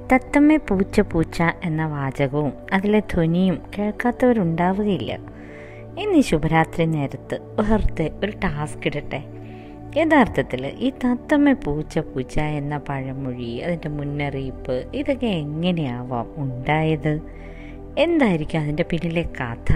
തത്തമ്മേ പൂച്ച പൂച്ച എന്ന വാചകവും അതിലെ ധ്വനിയും കേൾക്കാത്തവരുണ്ടാവുകയില്ല ഇന്ന് ഈ ശുഭരാത്രി നേരത്ത് വെറുതെ ഒരു ടാസ്ക് ഇടട്ടെ യഥാർത്ഥത്തിൽ ഈ തത്തമ്മ പൂച്ച പൂച്ച എന്ന പഴമൊഴി അതിൻ്റെ മുന്നറിയിപ്പ് ഇതൊക്കെ എങ്ങനെയാവാം ഉണ്ടായത് എന്തായിരിക്കും അതിൻ്റെ പിന്നിലെ കഥ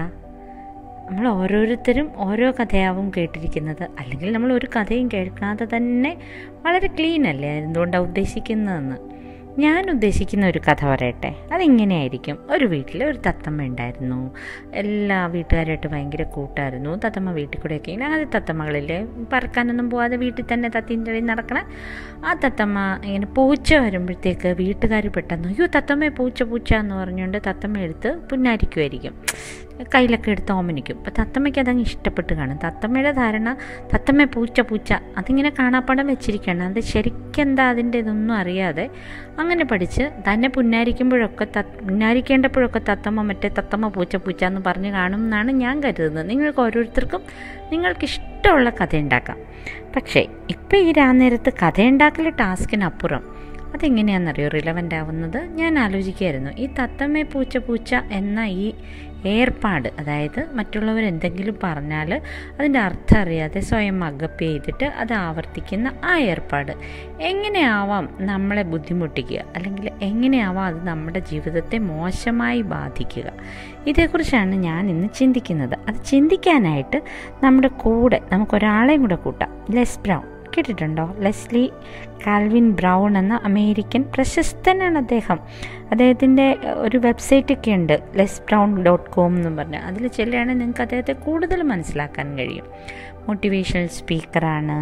നമ്മൾ ഓരോരുത്തരും ഓരോ കഥയാവും കേട്ടിരിക്കുന്നത് അല്ലെങ്കിൽ നമ്മൾ ഒരു കഥയും കേൾക്കാതെ തന്നെ വളരെ ക്ലീൻ അല്ലേ എന്തുകൊണ്ടാണ് ഉദ്ദേശിക്കുന്നതെന്ന് ഞാൻ ഉദ്ദേശിക്കുന്ന ഒരു കഥ പറയട്ടെ അതിങ്ങനെയായിരിക്കും ഒരു വീട്ടിൽ ഒരു തത്തമ്മ ഉണ്ടായിരുന്നു എല്ലാ വീട്ടുകാരായിട്ട് ഭയങ്കര കൂട്ടായിരുന്നു തത്തമ്മ വീട്ടിൽ കൂടെയൊക്കെ ഇങ്ങനെ ആദ്യ തത്തമ്മകളില്ലേ പറക്കാനൊന്നും പോവാതെ വീട്ടിൽ തന്നെ തത്തിൻ്റെ ഇടയിൽ നടക്കണ ആ തത്തമ്മ ഇങ്ങനെ പൂച്ച വരുമ്പോഴത്തേക്ക് വീട്ടുകാർ പെട്ടെന്ന് അയ്യോ തത്തമ്മ പൂച്ച പൂച്ച എന്ന് പറഞ്ഞുകൊണ്ട് തത്തമ്മ എടുത്ത് പുന്നാരിക്കുമായിരിക്കും കയ്യിലൊക്കെ എടുത്ത് ഓമനിക്കും അപ്പം തത്തമ്മയ്ക്ക് അതങ്ങ് ഇഷ്ടപ്പെട്ട് കാണും തത്തമ്മയുടെ ധാരണ തത്തമ്മ പൂച്ച പൂച്ച അതിങ്ങനെ കാണാപ്പാടം വെച്ചിരിക്കണം അത് ശരിക്കും എന്താ അതിൻ്റെ ഇതൊന്നും അറിയാതെ അങ്ങനെ പഠിച്ച് തന്നെ പുന്നാരിക്കുമ്പോഴൊക്കെ ത പുന്നാരിക്കേണ്ടപ്പോഴൊക്കെ തത്തമ്മ മറ്റേ തത്തമ്മ പൂച്ച പൂച്ച എന്ന് പറഞ്ഞ് കാണും എന്നാണ് ഞാൻ കരുതുന്നത് നിങ്ങൾക്ക് ഓരോരുത്തർക്കും നിങ്ങൾക്ക് ഇഷ്ടമുള്ള കഥ ഉണ്ടാക്കാം പക്ഷേ ഇപ്പം ഈ രാന്നേരത്ത് കഥയുണ്ടാക്കൽ ടാസ്കിനപ്പുറം അതെങ്ങനെയാണെന്നറിയോ റിലവൻ്റ് ആവുന്നത് ഞാൻ ആലോചിക്കുകയായിരുന്നു ഈ തത്തമ്മേ പൂച്ച പൂച്ച എന്ന ഈ ഏർപ്പാട് അതായത് മറ്റുള്ളവർ എന്തെങ്കിലും പറഞ്ഞാൽ അതിൻ്റെ അർത്ഥം അറിയാതെ സ്വയം അകപ്പ് ചെയ്തിട്ട് അത് ആവർത്തിക്കുന്ന ആ ഏർപ്പാട് എങ്ങനെയാവാം നമ്മളെ ബുദ്ധിമുട്ടിക്കുക അല്ലെങ്കിൽ എങ്ങനെയാവാം അത് നമ്മുടെ ജീവിതത്തെ മോശമായി ബാധിക്കുക ഇതേക്കുറിച്ചാണ് ഞാൻ ഇന്ന് ചിന്തിക്കുന്നത് അത് ചിന്തിക്കാനായിട്ട് നമ്മുടെ കൂടെ നമുക്കൊരാളെയും കൂടെ കൂട്ടാം ലെസ് ബ്രൗൺ കേട്ടിട്ടുണ്ടോ ലെസ്ലി കാൽവിൻ ബ്രൗൺ എന്ന അമേരിക്കൻ പ്രശസ്തനാണ് അദ്ദേഹം അദ്ദേഹത്തിൻ്റെ ഒരു വെബ്സൈറ്റൊക്കെ ഉണ്ട് ലെസ് ബ്രൗൺ ഡോട്ട് കോം എന്ന് പറഞ്ഞ് അതിൽ ചെല്ലുകയാണെങ്കിൽ നിങ്ങൾക്ക് അദ്ദേഹത്തെ കൂടുതൽ മനസ്സിലാക്കാൻ കഴിയും മോട്ടിവേഷണൽ സ്പീക്കറാണ്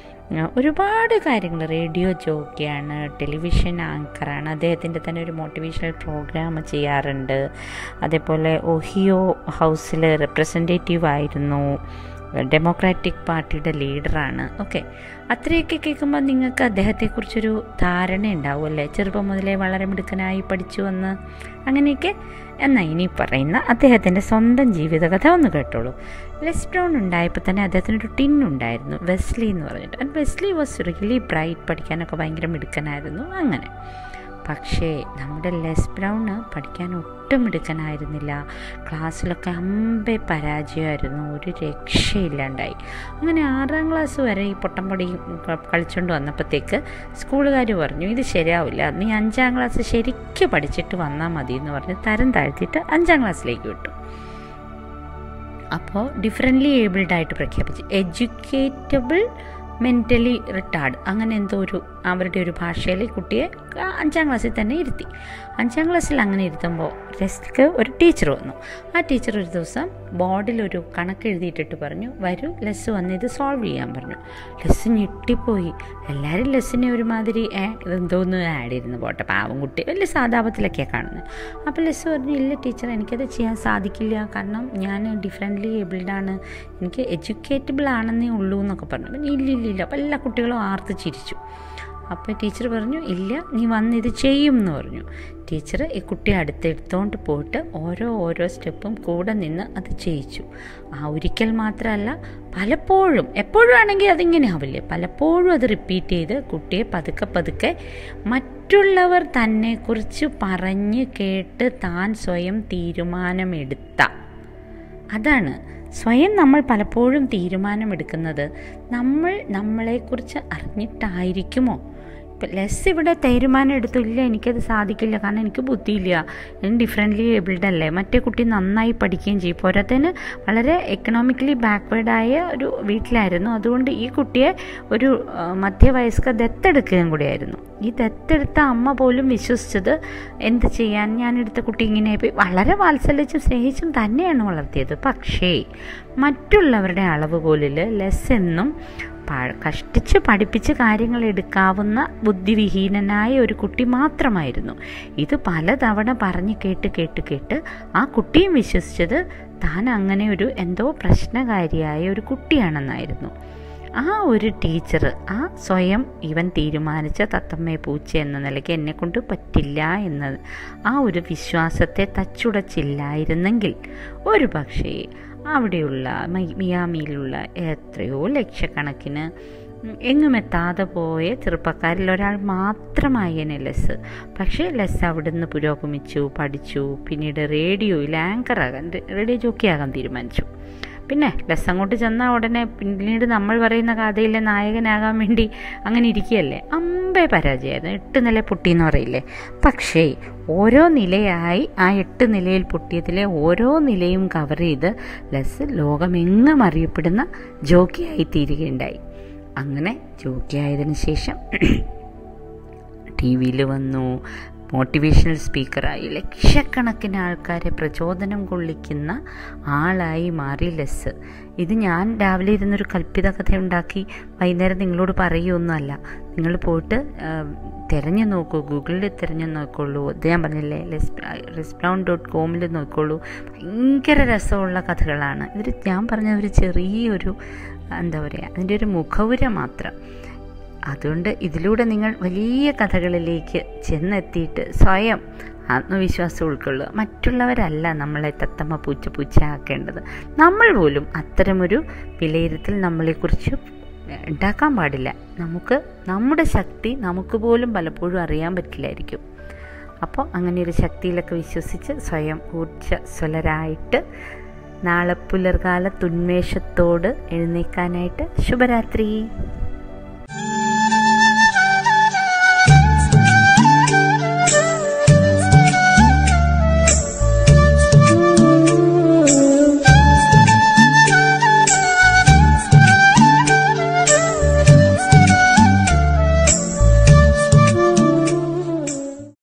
ഒരുപാട് കാര്യങ്ങൾ റേഡിയോ ജോക്കിയാണ് ടെലിവിഷൻ ആങ്കറാണ് അദ്ദേഹത്തിൻ്റെ തന്നെ ഒരു മോട്ടിവേഷണൽ പ്രോഗ്രാം ചെയ്യാറുണ്ട് അതേപോലെ ഒഹിയോ ഹൗസിൽ റെപ്രസെൻറ്റേറ്റീവ് ആയിരുന്നു ഡെമോക്രാറ്റിക് പാർട്ടിയുടെ ലീഡറാണ് ഓക്കെ അത്രയൊക്കെ കേൾക്കുമ്പോൾ നിങ്ങൾക്ക് അദ്ദേഹത്തെക്കുറിച്ചൊരു ധാരണ ഉണ്ടാവും അല്ലേ ചെറുപ്പം മുതലേ വളരെ മിടുക്കനായി പഠിച്ചു വന്ന് അങ്ങനെയൊക്കെ എന്നാൽ ഇനി പറയുന്ന അദ്ദേഹത്തിൻ്റെ സ്വന്തം ജീവിതകഥ ഒന്ന് കേട്ടോളൂ ലെസ് ബ്രൗൺ ഉണ്ടായപ്പോൾ തന്നെ അദ്ദേഹത്തിനൊരു ടിൻ ഉണ്ടായിരുന്നു വെസ്ലി എന്ന് പറഞ്ഞിട്ട് and Wesley was really bright പഠിക്കാനൊക്കെ ഭയങ്കര മിടുക്കനായിരുന്നു അങ്ങനെ പക്ഷേ നമ്മുടെ ലെസ് ബ്രൗണ് പഠിക്കാൻ ഒട്ടും മിടുക്കനായിരുന്നില്ല ക്ലാസ്സിലൊക്കെ അമ്പെ പരാജയമായിരുന്നു ഒരു രക്ഷയില്ലാണ്ടായി അങ്ങനെ ആറാം ക്ലാസ് വരെ ഈ പൊട്ടംപൊടി കളിച്ചുകൊണ്ട് വന്നപ്പോഴത്തേക്ക് സ്കൂളുകാർ പറഞ്ഞു ഇത് ശരിയാവില്ല നീ അഞ്ചാം ക്ലാസ് ശരിക്കും പഠിച്ചിട്ട് വന്നാൽ മതി എന്ന് പറഞ്ഞ് തരം താഴ്ത്തിയിട്ട് അഞ്ചാം ക്ലാസ്സിലേക്ക് വിട്ടു അപ്പോൾ ഡിഫറെൻ്റ്ലി ഏബിൾഡ് ആയിട്ട് പ്രഖ്യാപിച്ചു എഡ്യൂക്കേറ്റബിൾ മെൻ്റലി റിട്ടാർഡ് അങ്ങനെ എന്തോ ഒരു അവരുടെ ഒരു ഭാഷയിൽ കുട്ടിയെ അഞ്ചാം ക്ലാസ്സിൽ തന്നെ ഇരുത്തി അഞ്ചാം ക്ലാസ്സിൽ അങ്ങനെ ഇരുത്തുമ്പോൾ ടെസ്റ്റിക്ക് ഒരു ടീച്ചർ വന്നു ആ ടീച്ചർ ഒരു ദിവസം ബോർഡിൽ ഒരു കണക്ക് എഴുതിയിട്ടിട്ട് പറഞ്ഞു വരൂ ലെസ് വന്ന് ഇത് സോൾവ് ചെയ്യാൻ പറഞ്ഞു ലെസ് ഞെട്ടിപ്പോയി എല്ലാവരും ലെസ്സിനെ ഒരുമാതിരി ഇതെന്തോന്ന് ആഡ് ചെയ്യുന്നു പോട്ടെ പാവം കുട്ടി വലിയ സാധാപത്തിലൊക്കെയാണ് കാണുന്നത് അപ്പോൾ ലെസ് പറഞ്ഞു ഇല്ല ടീച്ചർ എനിക്കത് ചെയ്യാൻ സാധിക്കില്ല കാരണം ഞാൻ ഡിഫറെൻ്റ്ലി ഏബിൾഡാണ് എനിക്ക് എഡ്യൂക്കേറ്റബിൾ ആണെന്നേ ഉള്ളൂ എന്നൊക്കെ പറഞ്ഞു അപ്പം ഇല്ല ഇല്ല ഇല്ല അപ്പോൾ എല്ലാ കുട്ടികളും ആർത്ത് ചിരിച്ചു അപ്പോൾ ടീച്ചർ പറഞ്ഞു ഇല്ല നീ വന്ന് ഇത് ചെയ്യും എന്ന് പറഞ്ഞു ടീച്ചർ ഈ കുട്ടിയെ അടുത്തെടുത്തോണ്ട് പോയിട്ട് ഓരോ ഓരോ സ്റ്റെപ്പും കൂടെ നിന്ന് അത് ചെയ്യിച്ചു ആ ഒരിക്കൽ മാത്രമല്ല പലപ്പോഴും എപ്പോഴും ആണെങ്കിൽ അതിങ്ങനെ ആവില്ലേ പലപ്പോഴും അത് റിപ്പീറ്റ് ചെയ്ത് കുട്ടിയെ പതുക്കെ പതുക്കെ മറ്റുള്ളവർ തന്നെക്കുറിച്ച് പറഞ്ഞ് കേട്ട് താൻ സ്വയം തീരുമാനമെടുത്ത അതാണ് സ്വയം നമ്മൾ പലപ്പോഴും തീരുമാനമെടുക്കുന്നത് നമ്മൾ നമ്മളെക്കുറിച്ച് അറിഞ്ഞിട്ടായിരിക്കുമോ ഇപ്പം ലെസ് ഇവിടെ തീരുമാനം എടുത്തു ഇല്ല എനിക്കത് സാധിക്കില്ല കാരണം എനിക്ക് ബുദ്ധിയില്ല ഞാൻ ഡിഫറെൻ്റ്ലി ഏബിൾഡ് അല്ലേ മറ്റേ കുട്ടി നന്നായി പഠിക്കുകയും ചെയ്യും പോരാത്തതിന് വളരെ എക്കണോമിക്കലി ബാക്ക്വേർഡായ ഒരു വീട്ടിലായിരുന്നു അതുകൊണ്ട് ഈ കുട്ടിയെ ഒരു മധ്യവയസ്ക ദത്തെടുക്കുകയും കൂടിയായിരുന്നു ഈ ദത്തെടുത്ത അമ്മ പോലും വിശ്വസിച്ചത് എന്ത് ചെയ്യാൻ ഞാനെടുത്ത കുട്ടി ഇങ്ങനെ പോയി വളരെ വാത്സല്യച്ചും സ്നേഹിച്ചും തന്നെയാണ് വളർത്തിയത് പക്ഷേ മറ്റുള്ളവരുടെ അളവുകോലിൽ ലെസ് എന്നും കഷ്ടിച്ച് പഠിപ്പിച്ച് കാര്യങ്ങൾ എടുക്കാവുന്ന ബുദ്ധിവിഹീനനായ ഒരു കുട്ടി മാത്രമായിരുന്നു ഇത് പലതവണ പറഞ്ഞ് കേട്ട് കേട്ട് കേട്ട് ആ കുട്ടിയും വിശ്വസിച്ചത് താൻ അങ്ങനെ ഒരു എന്തോ പ്രശ്നകാരിയായ ഒരു കുട്ടിയാണെന്നായിരുന്നു ആ ഒരു ടീച്ചർ ആ സ്വയം ഇവൻ തീരുമാനിച്ച തത്തമ്മയെ പൂച്ച എന്ന നിലയ്ക്ക് എന്നെ കൊണ്ട് പറ്റില്ല എന്ന ആ ഒരു വിശ്വാസത്തെ തച്ചുടച്ചില്ലായിരുന്നെങ്കിൽ ഒരു പക്ഷേ അവിടെയുള്ള മിയാമിയിലുള്ള എത്രയോ ലക്ഷക്കണക്കിന് എങ്ങും എത്താതെ പോയ ചെറുപ്പക്കാരിൽ ഒരാൾ മാത്രമായേനെ ലെസ് പക്ഷേ ലെസ് അവിടുന്ന് പുരോഗമിച്ചു പഠിച്ചു പിന്നീട് റേഡിയോയിൽ ആങ്കറാകാൻ റേഡിയോ ജോക്കിയാകാൻ തീരുമാനിച്ചു പിന്നെ ലെസ് അങ്ങോട്ട് ചെന്നാൽ ഉടനെ പിന്നീട് നമ്മൾ പറയുന്ന കഥയിലെ നായകനാകാൻ വേണ്ടി അങ്ങനെ ഇരിക്കുകയല്ലേ അമ്പേ പരാജയമായിരുന്നു എട്ട് നില പൊട്ടി എന്ന് പറയില്ലേ പക്ഷേ ഓരോ നിലയായി ആ എട്ട് നിലയിൽ പൊട്ടിയതിലെ ഓരോ നിലയും കവർ ചെയ്ത് ലെസ് ലോകമെങ്ങും അറിയപ്പെടുന്ന ജോക്കിയായി തീരുകയുണ്ടായി അങ്ങനെ ജോക്കിയായതിനു ശേഷം ടി വിയിൽ വന്നു മോട്ടിവേഷണൽ സ്പീക്കറായി ലക്ഷക്കണക്കിന് ആൾക്കാരെ പ്രചോദനം കൊള്ളിക്കുന്ന ആളായി മാറി ലെസ് ഇത് ഞാൻ രാവിലെ ഇരുന്നൊരു കൽപ്പിത കഥ ഉണ്ടാക്കി വൈകുന്നേരം നിങ്ങളോട് പറയുമൊന്നുമല്ല നിങ്ങൾ പോയിട്ട് തിരഞ്ഞു നോക്കൂ ഗൂഗിളിൽ തിരഞ്ഞു നോക്കുള്ളൂ ഇത് ഞാൻ പറഞ്ഞില്ലേ ലെസ് റെസ്പ്ലൗൺ ഡോട്ട് കോമിൽ നോക്കുള്ളൂ ഭയങ്കര രസമുള്ള കഥകളാണ് ഇതൊരു ഞാൻ പറഞ്ഞ ഒരു ചെറിയൊരു എന്താ പറയുക അതിൻ്റെ ഒരു മുഖവുര മാത്രം അതുകൊണ്ട് ഇതിലൂടെ നിങ്ങൾ വലിയ കഥകളിലേക്ക് ചെന്നെത്തിയിട്ട് സ്വയം ആത്മവിശ്വാസം ഉൾക്കൊള്ളുക മറ്റുള്ളവരല്ല നമ്മളെ തത്തമ്മ പൂച്ച പൂച്ച ആക്കേണ്ടത് നമ്മൾ പോലും അത്തരമൊരു വിലയിരുത്തൽ നമ്മളെക്കുറിച്ച് ഉണ്ടാക്കാൻ പാടില്ല നമുക്ക് നമ്മുടെ ശക്തി നമുക്ക് പോലും പലപ്പോഴും അറിയാൻ പറ്റില്ലായിരിക്കും അപ്പോൾ അങ്ങനെ ഒരു ശക്തിയിലൊക്കെ വിശ്വസിച്ച് സ്വയം ഊർജ്ജസ്വലരായിട്ട് നാളെ പുലർകാല തുന്മേഷത്തോട് എഴുന്നേക്കാനായിട്ട് ശുഭരാത്രി